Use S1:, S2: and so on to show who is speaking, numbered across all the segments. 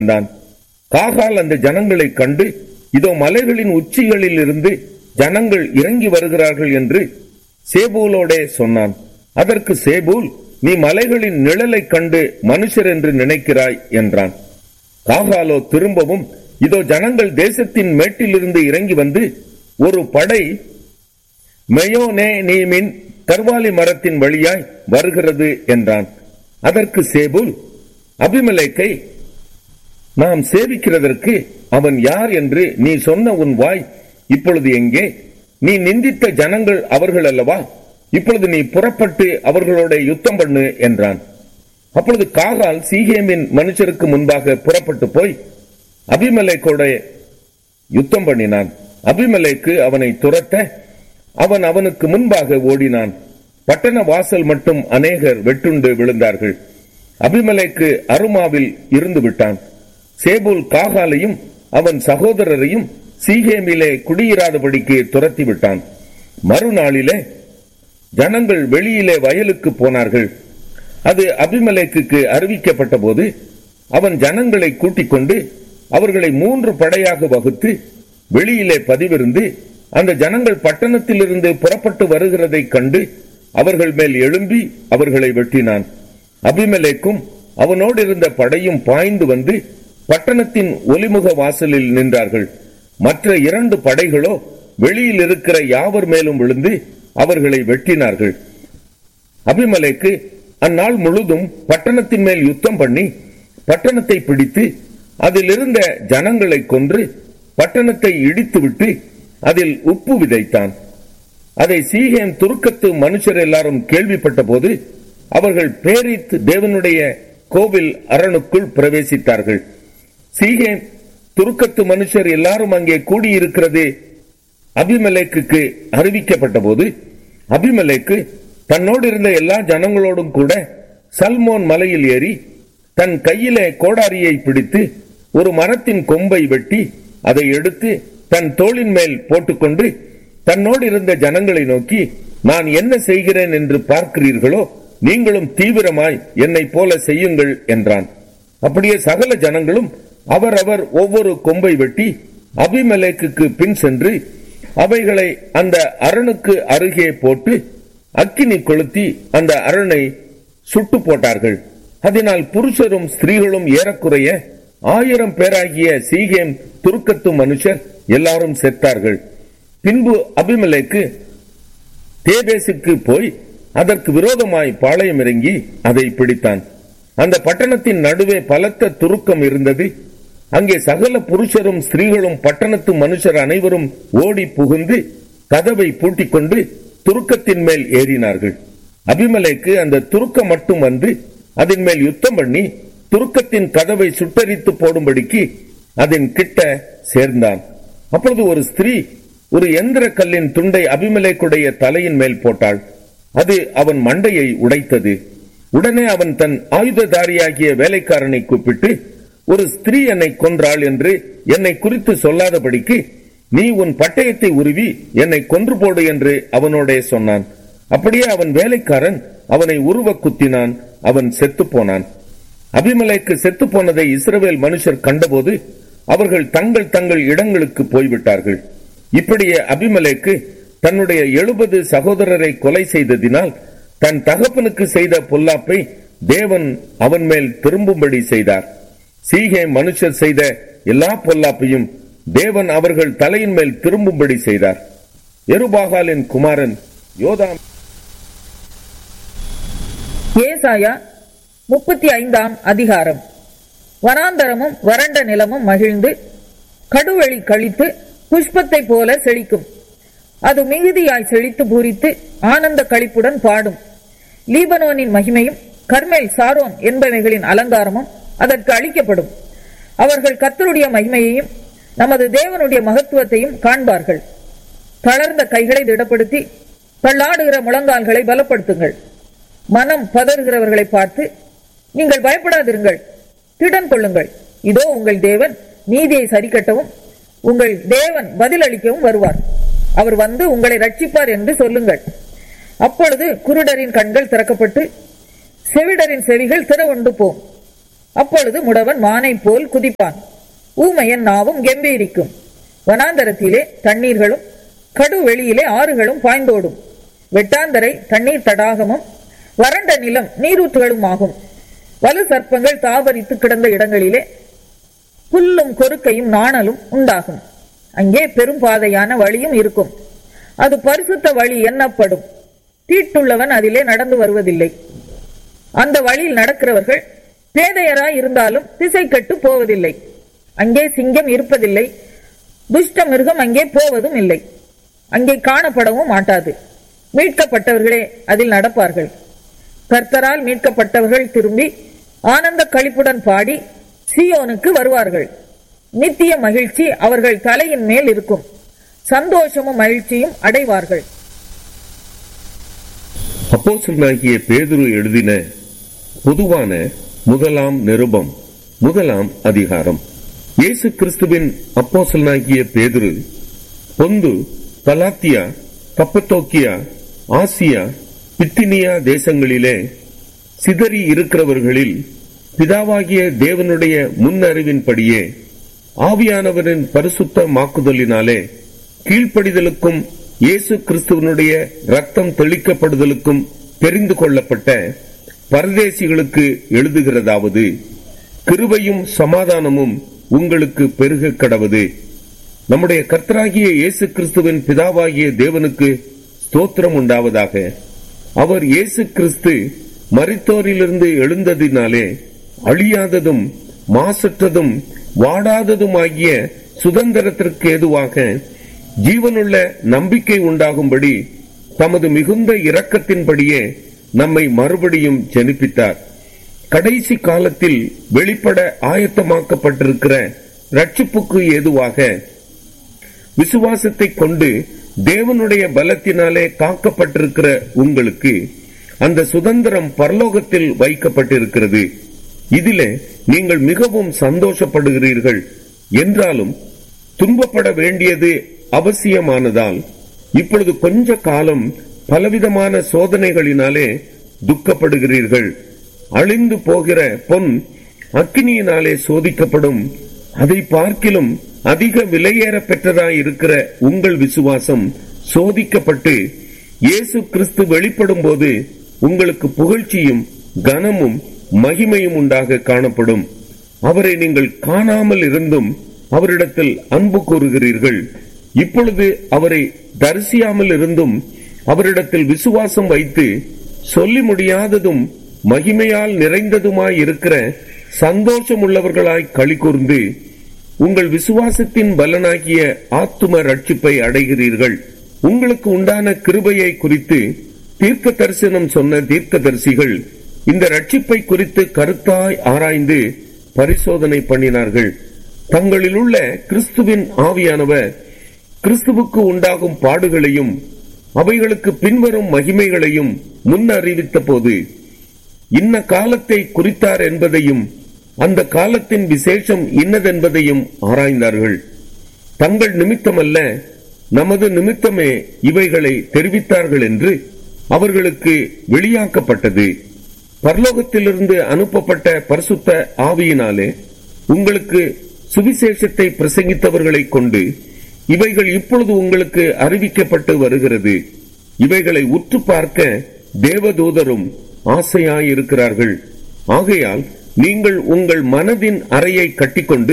S1: இருந்தான் காகால் அந்த ஜனங்களை கண்டு இதோ மலைகளின் உச்சிகளில் இருந்து ஜனங்கள் இறங்கி வருகிறார்கள் என்று சேபூலோடே சொன்னான் அதற்கு சேபூல் நீ மலைகளின் நிழலை கண்டு மனுஷர் என்று நினைக்கிறாய் என்றான் காகாலோ திரும்பவும் இதோ ஜனங்கள் தேசத்தின் மேட்டிலிருந்து இறங்கி வந்து ஒரு படை மெயோனே நீமின் கர்வாலி மரத்தின் வழியாய் வருகிறது என்றான் அதற்கு சேபுல் அபிமலேக்கை நாம் சேவிக்கிறதற்கு அவன் யார் என்று நீ சொன்ன உன் வாய் இப்பொழுது எங்கே நீ நிந்தித்த ஜனங்கள் அவர்கள் அல்லவா இப்பொழுது நீ புறப்பட்டு அவர்களோட யுத்தம் பண்ணு என்றான் அப்பொழுது காகால் சீகேமின் மனுஷருக்கு முன்பாக புறப்பட்டு போய் அபிமலேக்கோட யுத்தம் பண்ணினான் அபிமலேக்கு அவனை துரத்த அவன் அவனுக்கு முன்பாக ஓடினான் பட்டண வாசல் மட்டும் அநேகர் வெட்டுண்டு விழுந்தார்கள் அபிமலேக்கு அருமாவில் இருந்து விட்டான் சேபுல் காகாலையும் அவன் சகோதரரையும் சீகேமிலே குடியிராதபடிக்கு துரத்தி விட்டான் மறுநாளிலே ஜனங்கள் வெளியிலே வயலுக்கு போனார்கள் அது அபிமலேக்குக்கு அறிவிக்கப்பட்ட போது அவன் ஜனங்களை கூட்டிக் கொண்டு அவர்களை மூன்று படையாக வகுத்து வெளியிலே பதிவிருந்து அந்த ஜனங்கள் பட்டணத்திலிருந்து புறப்பட்டு வருகிறதை கண்டு அவர்கள் மேல் எழும்பி அவர்களை வெட்டினான் அபிமலேக்கும் அவனோடு இருந்த படையும் பாய்ந்து வந்து பட்டணத்தின் ஒலிமுக வாசலில் நின்றார்கள் மற்ற இரண்டு படைகளோ வெளியில் இருக்கிற யாவர் மேலும் விழுந்து அவர்களை வெட்டினார்கள் அபிமலேக்கு அந்நாள் முழுதும் பட்டணத்தின் மேல் யுத்தம் பண்ணி பட்டணத்தை பிடித்து அதில் இருந்த ஜனங்களை கொன்று பட்டணத்தை இடித்துவிட்டு அதில் உப்பு விதைத்தான் அதை சீகேம் துருக்கத்து மனுஷர் எல்லாரும் கேள்விப்பட்ட போது அவர்கள் பேரித் தேவனுடைய கோவில் அரணுக்குள் பிரவேசித்தார்கள் சீகேம் துருக்கத்து மனுஷர் எல்லாரும் அங்கே கூடியிருக்கிறது அபிமலேக்கு அறிவிக்கப்பட்ட போது அபிமலேக்கு தன்னோடு இருந்த எல்லா ஜனங்களோடும் கூட சல்மோன் மலையில் ஏறி தன் கையிலே கோடாரியை பிடித்து ஒரு மரத்தின் கொம்பை வெட்டி அதை எடுத்து தன் தோளின் மேல் போட்டுக்கொண்டு தன்னோடு இருந்த ஜனங்களை நோக்கி நான் என்ன செய்கிறேன் என்று பார்க்கிறீர்களோ நீங்களும் தீவிரமாய் என்னை போல செய்யுங்கள் என்றான் அப்படியே சகல ஜனங்களும் அவரவர் ஒவ்வொரு கொம்பை வெட்டி அபிமலேக்கு பின் சென்று அவைகளை அந்த அரணுக்கு அருகே போட்டு அக்கினி கொளுத்தி அந்த அரணை சுட்டு போட்டார்கள் அதனால் புருஷரும் ஸ்திரீகளும் ஏறக்குறைய ஆயிரம் பேராகிய சீகேம் துருக்கத்து மனுஷர் எல்லாரும் செத்தார்கள் பின்பு அபிமலேக்கு தேபேசுக்கு போய் அதற்கு விரோதமாய் பாளையம் இறங்கி அதை பிடித்தான் அந்த பட்டணத்தின் நடுவே பலத்த துருக்கம் இருந்தது அங்கே சகல புருஷரும் ஸ்திரீகளும் பட்டணத்து மனுஷர் அனைவரும் ஓடி புகுந்து கதவை பூட்டிக் கொண்டு துருக்கத்தின் மேல் ஏறினார்கள் அபிமலேக்கு அந்த துருக்கம் மட்டும் வந்து அதன் மேல் யுத்தம் பண்ணி துருக்கத்தின் கதவை சுட்டரித்து போடும்படிக்கு அதன் கிட்ட சேர்ந்தான் அப்பொழுது ஒரு ஸ்திரீ ஒரு எந்திர கல்லின் துண்டை அபிமலேக்குடைய தலையின் மேல் போட்டாள் அது அவன் மண்டையை உடைத்தது உடனே அவன் தன் ஆயுததாரியாகிய வேலைக்காரனை கூப்பிட்டு ஒரு ஸ்திரீ என்னை கொன்றாள் என்று என்னை குறித்து சொல்லாதபடிக்கு நீ உன் பட்டயத்தை உருவி என்னை கொன்று போடு என்று அவனோடே சொன்னான் அப்படியே அவன் வேலைக்காரன் அவனை உருவ குத்தினான் அவன் செத்து போனான் அபிமலைக்கு செத்து போனதை இஸ்ரவேல் மனுஷர் கண்டபோது அவர்கள் தங்கள் தங்கள் இடங்களுக்கு போய்விட்டார்கள் இப்படியே அபிமலேக்கு தன்னுடைய எழுபது சகோதரரை கொலை செய்ததினால் தன் தகப்பனுக்கு செய்த பொல்லாப்பை தேவன் அவன் மேல் திரும்பும்படி செய்தார் சீகே மனுஷர் செய்த எல்லா பொல்லாப்பையும் தேவன் அவர்கள் தலையின் மேல் திரும்பும்படி செய்தார் எருபாகாலின் குமாரன் யோதாம்
S2: ஏசாயா முப்பத்தி ஐந்தாம் அதிகாரம் வனாந்தரமும் வறண்ட நிலமும் மகிழ்ந்து கடுவெளி கழித்து புஷ்பத்தை போல செழிக்கும் அது மிகுதியாய் செழித்து பூரித்து ஆனந்த களிப்புடன் பாடும் லீபனோனின் மகிமையும் கர்மேல் சாரோன் என்பவைகளின் அலங்காரமும் அதற்கு அளிக்கப்படும் அவர்கள் கர்த்தருடைய மகிமையையும் நமது தேவனுடைய மகத்துவத்தையும் காண்பார்கள் தளர்ந்த கைகளை திடப்படுத்தி தள்ளாடுகிற முழங்கால்களை பலப்படுத்துங்கள் மனம் பதறுகிறவர்களை பார்த்து நீங்கள் பயப்படாதிருங்கள் திடன் கொள்ளுங்கள் இதோ உங்கள் தேவன் நீதியை சரிக்கட்டவும் உங்கள் தேவன் பதிலளிக்கவும் வருவார் அவர் வந்து உங்களை ரட்சிப்பார் என்று சொல்லுங்கள் அப்பொழுது குருடரின் கண்கள் திறக்கப்பட்டு செவிடரின் செவிகள் திறவுண்டு போம் அப்பொழுது முடவன் மானைப் போல் குதிப்பான் ஊமையன் நாவும் கெம்பீரிக்கும் வனாந்தரத்திலே தண்ணீர்களும் கடு வெளியிலே ஆறுகளும் பாய்ந்தோடும் வெட்டாந்தரை தண்ணீர் தடாகமும் வறண்ட நிலம் நீரூற்றுகளும் ஆகும் வலு சர்ப்பங்கள் தாவரித்து கிடந்த இடங்களிலே புல்லும் கொறுக்கையும் நாணலும் உண்டாகும் அங்கே பெரும் பாதையான வழியும் இருக்கும் அது பரிசுத்த வழி எண்ணப்படும் தீட்டுள்ளவன் அதிலே நடந்து வருவதில்லை அந்த வழியில் நடக்கிறவர்கள் பேதையராய் இருந்தாலும் திசை கெட்டு போவதில்லை அங்கே சிங்கம் இருப்பதில்லை துஷ்ட மிருகம் அங்கே போவதும் இல்லை அங்கே காணப்படவும் மாட்டாது மீட்கப்பட்டவர்களே அதில் நடப்பார்கள் கர்த்தரால் மீட்கப்பட்டவர்கள் திரும்பி ஆனந்த களிப்புடன் பாடி சியோனுக்கு வருவார்கள் நித்திய மகிழ்ச்சி அவர்கள் தலையின் மேல் இருக்கும் சந்தோஷமும் மகிழ்ச்சியும் அடைவார்கள்
S1: அப்போஸ்தலனாகிய பேதுரு எழுதின பொதுவான முதலாம் நிருபம் முதலாம் அதிகாரம் இயேசு கிறிஸ்துவின் அப்போஸ்தலனாகிய பேதுரு பொந்து கலாத்தியா கப்பத்தோக்கியா ஆசியா பித்தினியா தேசங்களிலே சிதறி இருக்கிறவர்களில் பிதாவாகிய தேவனுடைய முன்னறிவின்படியே ஆவியானவரின் பரிசுத்த மாக்குதலினாலே கீழ்ப்படிதலுக்கும் இயேசு கிறிஸ்துவனுடைய ரத்தம் தெளிக்கப்படுதலுக்கும் தெரிந்து கொள்ளப்பட்ட பரதேசிகளுக்கு எழுதுகிறதாவது கிருபையும் சமாதானமும் உங்களுக்கு பெருக கடவது நம்முடைய கர்த்தராகிய இயேசு கிறிஸ்துவின் பிதாவாகிய தேவனுக்கு ஸ்தோத்திரம் உண்டாவதாக அவர் இயேசு கிறிஸ்து மரித்தோரிலிருந்து எழுந்ததினாலே அழியாததும் மாசற்றதும் வாடாததுமாகிய சுதந்திரத்திற்கு ஏதுவாக ஜீவனுள்ள நம்பிக்கை உண்டாகும்படி தமது மிகுந்த இரக்கத்தின்படியே நம்மை மறுபடியும் ஜெனிப்பித்தார் கடைசி காலத்தில் வெளிப்பட ஆயத்தமாக்கப்பட்டிருக்கிற ரட்சிப்புக்கு ஏதுவாக விசுவாசத்தை கொண்டு தேவனுடைய பலத்தினாலே காக்கப்பட்டிருக்கிற உங்களுக்கு அந்த சுதந்திரம் பரலோகத்தில் வைக்கப்பட்டிருக்கிறது இதிலே நீங்கள் மிகவும் சந்தோஷப்படுகிறீர்கள் என்றாலும் துன்பப்பட வேண்டியது அவசியமானதால் இப்பொழுது கொஞ்ச காலம் பலவிதமான சோதனைகளினாலே துக்கப்படுகிறீர்கள் அழிந்து போகிற பொன் அக்கினியினாலே சோதிக்கப்படும் அதை பார்க்கிலும் அதிக விலையேற பெற்றதாய் இருக்கிற உங்கள் விசுவாசம் சோதிக்கப்பட்டு இயேசு கிறிஸ்து வெளிப்படும் போது உங்களுக்கு புகழ்ச்சியும் கனமும் மகிமையும் உண்டாக காணப்படும் அவரை நீங்கள் காணாமல் இருந்தும் அவரிடத்தில் அன்பு கூறுகிறீர்கள் இப்பொழுது அவரை தரிசியாமல் இருந்தும் அவரிடத்தில் விசுவாசம் வைத்து சொல்லி முடியாததும் மகிமையால் நிறைந்ததுமாய் இருக்கிற சந்தோஷம் உள்ளவர்களாய் களி கூர்ந்து உங்கள் விசுவாசத்தின் பலனாகிய ஆத்தும ரட்சிப்பை அடைகிறீர்கள் உங்களுக்கு உண்டான கிருபையை குறித்து தீர்க்க தரிசனம் சொன்ன தீர்க்கதரிசிகள் இந்த ரட்சிப்பை குறித்து கருத்தாய் ஆராய்ந்து பரிசோதனை பண்ணினார்கள் தங்களில் உள்ள கிறிஸ்துவின் ஆவியானவர் கிறிஸ்துவுக்கு உண்டாகும் பாடுகளையும் அவைகளுக்கு பின்வரும் மகிமைகளையும் முன் அறிவித்த போது இன்ன காலத்தை குறித்தார் என்பதையும் அந்த காலத்தின் விசேஷம் இன்னதென்பதையும் ஆராய்ந்தார்கள் தங்கள் நிமித்தமல்ல நமது நிமித்தமே இவைகளை தெரிவித்தார்கள் என்று அவர்களுக்கு வெளியாக்கப்பட்டது பரலோகத்திலிருந்து அனுப்பப்பட்ட பரிசுத்த ஆவியினாலே உங்களுக்கு சுவிசேஷத்தை பிரசங்கித்தவர்களை கொண்டு இவைகள் இப்பொழுது உங்களுக்கு அறிவிக்கப்பட்டு வருகிறது இவைகளை உற்று பார்க்க தேவதூதரும் ஆசையாயிருக்கிறார்கள் ஆகையால் நீங்கள் உங்கள் மனதின் அறையை கட்டிக்கொண்டு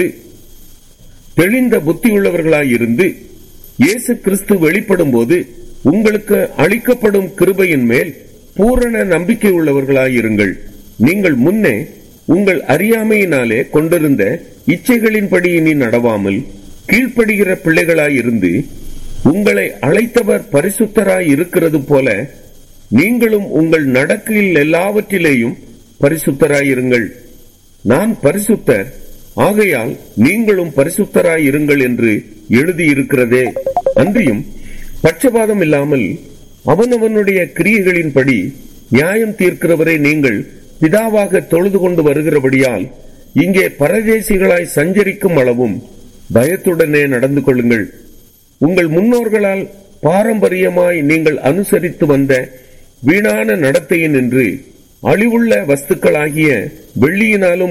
S1: தெளிந்த புத்தியுள்ளவர்களாயிருந்து இயேசு கிறிஸ்து வெளிப்படும் போது உங்களுக்கு அளிக்கப்படும் கிருபையின் மேல் பூரண நம்பிக்கை உள்ளவர்களாயிருங்கள் நீங்கள் முன்னே உங்கள் அறியாமையினாலே கொண்டிருந்த இச்சைகளின்படி இனி நடவாமல் கீழ்ப்படுகிற பிள்ளைகளாயிருந்து உங்களை அழைத்தவர் பரிசுத்தராய் இருக்கிறது போல நீங்களும் உங்கள் நடக்கையில் எல்லாவற்றிலேயும் பரிசுத்தராயிருங்கள் நான் பரிசுத்தர் ஆகையால் நீங்களும் பரிசுத்தராய் இருங்கள் என்று எழுதியிருக்கிறதே அன்றியும் பட்சபாதம் இல்லாமல் அவனவனுடைய கிரியைகளின்படி நியாயம் தீர்க்கிறவரை நீங்கள் பிதாவாக தொழுது கொண்டு வருகிறபடியால் இங்கே பரதேசிகளாய் சஞ்சரிக்கும் அளவும் பயத்துடனே நடந்து கொள்ளுங்கள் உங்கள் முன்னோர்களால் பாரம்பரியமாய் நீங்கள் அனுசரித்து வந்த வீணான நடத்தையின் என்று அழிவுள்ள வஸ்துக்களாகிய வெள்ளியினாலும்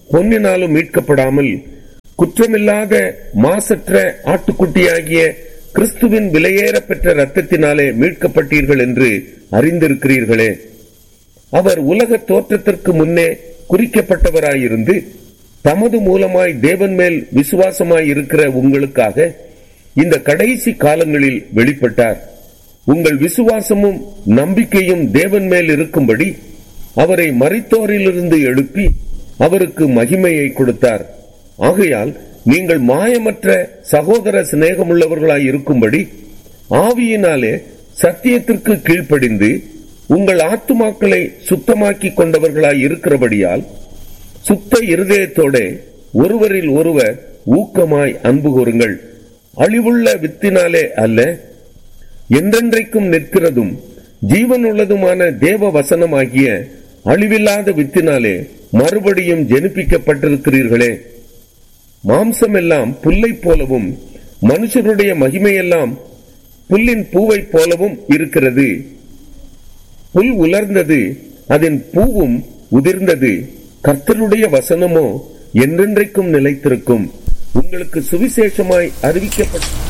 S1: பொன்னினாலும் மீட்கப்படாமல் குற்றமில்லாத மாசற்ற ஆட்டுக்குட்டியாகிய கிறிஸ்துவின் விலையேற பெற்ற இரத்தத்தினாலே மீட்கப்பட்டீர்கள் என்று அறிந்திருக்கிறீர்களே அவர் உலக தோற்றத்திற்கு முன்னே குறிக்கப்பட்டவராயிருந்து தமது மூலமாய் தேவன் மேல் விசுவாசமாய் இருக்கிற உங்களுக்காக இந்த கடைசி காலங்களில் வெளிப்பட்டார் உங்கள் விசுவாசமும் நம்பிக்கையும் தேவன் மேல் இருக்கும்படி அவரை மரித்தோரிலிருந்து எழுப்பி அவருக்கு மகிமையை கொடுத்தார் ஆகையால் நீங்கள் மாயமற்ற சகோதர சிநேகமுள்ளவர்களாய் இருக்கும்படி ஆவியினாலே சத்தியத்திற்கு கீழ்ப்படிந்து உங்கள் ஆத்துமாக்களை சுத்தமாக்கிக் கொண்டவர்களாய் இருக்கிறபடியால் சுத்த இருதயத்தோட ஒருவரில் ஒருவர் ஊக்கமாய் அன்பு கூறுங்கள் அழிவுள்ள வித்தினாலே அல்ல என்றென்றைக்கும் நிற்கிறதும் ஜீவனுள்ளதுமான தேவ வசனமாகிய அழிவில்லாத வித்தினாலே மறுபடியும் ஜெனிப்பிக்கப்பட்டிருக்கிறீர்களே மாம்சமெல்லாம் புல்லைப் போலவும் மனுஷருடைய மகிமையெல்லாம் புல்லின் பூவைப் போலவும் இருக்கிறது புல் உலர்ந்தது அதன் பூவும் உதிர்ந்தது கர்த்தருடைய வசனமோ என்றென்றைக்கும் நிலைத்திருக்கும் உங்களுக்கு சுவிசேஷமாய் அறிவிக்கப்பட்ட